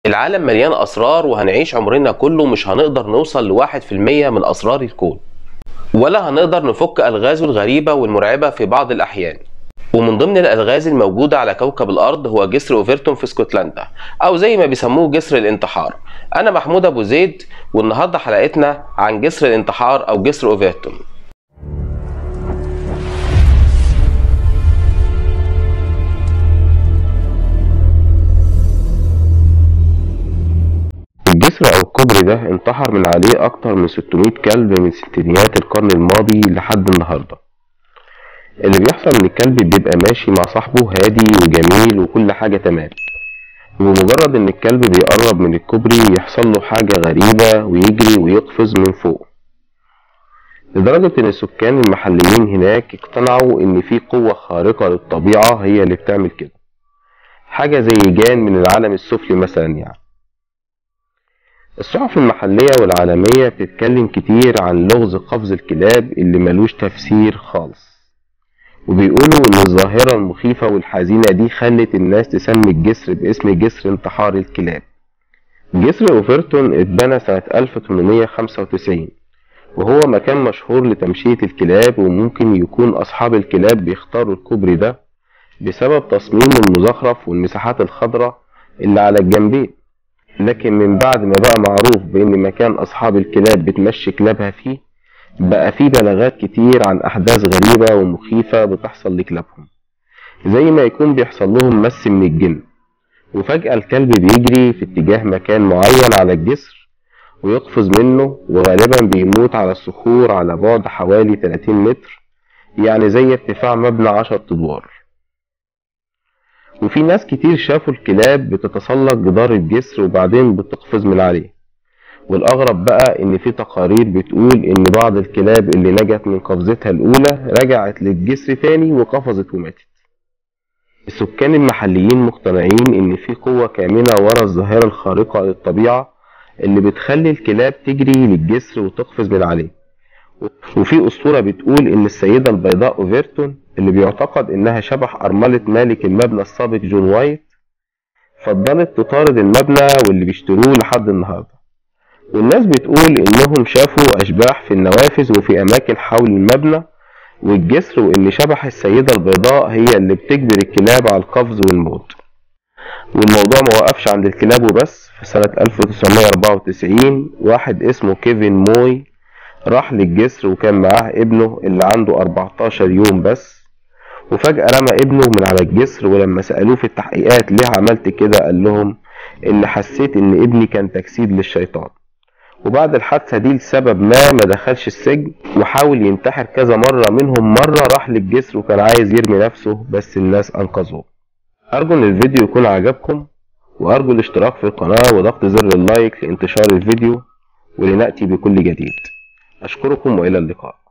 العالم مليان أسرار وهنعيش عمرنا كله مش هنقدر نوصل لواحد في المية من أسرار الكون ولا هنقدر نفك ألغازه الغريبة والمرعبة في بعض الأحيان ومن ضمن الألغاز الموجودة على كوكب الأرض هو جسر أوفرتون في اسكتلندا أو زي ما بيسموه جسر الانتحار أنا محمود أبو زيد والنهاردة حلقتنا عن جسر الانتحار أو جسر أوفرتون الجسر أو الكوبري ده انتحر من عليه أكتر من 600 كلب من ستينيات القرن الماضي لحد النهاردة اللي بيحصل إن الكلب بيبقى ماشي مع صاحبه هادي وجميل وكل حاجة تمام ومجرد إن الكلب بيقرب من الكوبري يحصل له حاجة غريبة ويجري ويقفز من فوق لدرجة إن السكان المحليين هناك اقتنعوا إن في قوة خارقة للطبيعة هي اللي بتعمل كده حاجة زي جان من العالم السفلي مثلا يعني الصحف المحلية والعالمية بتتكلم كتير عن لغز قفز الكلاب اللي ملوش تفسير خالص وبيقولوا إن الظاهرة المخيفة والحزينة دي خلت الناس تسمي الجسر باسم جسر انتحار الكلاب جسر أوفرتون اتبنى سنة 1895 وهو مكان مشهور لتمشية الكلاب وممكن يكون أصحاب الكلاب بيختاروا الكوبري ده بسبب تصميمه المزخرف والمساحات الخضراء اللي على الجنبين لكن من بعد ما بقى معروف بإن مكان أصحاب الكلاب بتمشي كلابها فيه بقى فيه بلاغات كتير عن أحداث غريبة ومخيفة بتحصل لكلابهم زي ما يكون بيحصل لهم مس من الجن وفجأة الكلب بيجري في اتجاه مكان معين على الجسر ويقفز منه وغالبا بيموت على الصخور على بعد حوالي 30 متر يعني زي ارتفاع مبنى 10 أدوار وفي ناس كتير شافوا الكلاب بتتسلق جدار الجسر وبعدين بتقفز من عليه والأغرب بقى إن في تقارير بتقول إن بعض الكلاب اللي نجت من قفزتها الأولى رجعت للجسر تاني وقفزت وماتت السكان المحليين مقتنعين إن في قوة كامنة ورا الظاهرة الخارقة للطبيعة اللي بتخلي الكلاب تجري للجسر وتقفز من عليه وفي أسطورة بتقول إن السيدة البيضاء أوفرتون اللي بيعتقد إنها شبح أرملة مالك المبنى السابق جون وايت فضلت تطارد المبنى واللي بيشتروه لحد النهاردة والناس بتقول إنهم شافوا أشباح في النوافذ وفي أماكن حول المبنى والجسر وإن شبح السيدة البيضاء هي اللي بتجبر الكلاب على القفز والموت والموضوع ما وقفش عند الكلاب وبس في سنة 1994 واحد اسمه كيفن موي راح للجسر وكان معاه ابنه اللي عنده 14 يوم بس وفجأة رمى ابنه من على الجسر ولما سألوه في التحقيقات ليه عملت كده قال لهم إن حسيت إن ابني كان تجسيد للشيطان وبعد الحادثة دي لسبب ما ما دخلش السجن وحاول ينتحر كذا مرة منهم مرة راح للجسر وكان عايز يرمي نفسه بس الناس أنقذوه أرجو إن الفيديو يكون عجبكم وأرجو الاشتراك في القناة وضغط زر اللايك لانتشار الفيديو ولنأتي بكل جديد أشكركم وإلى اللقاء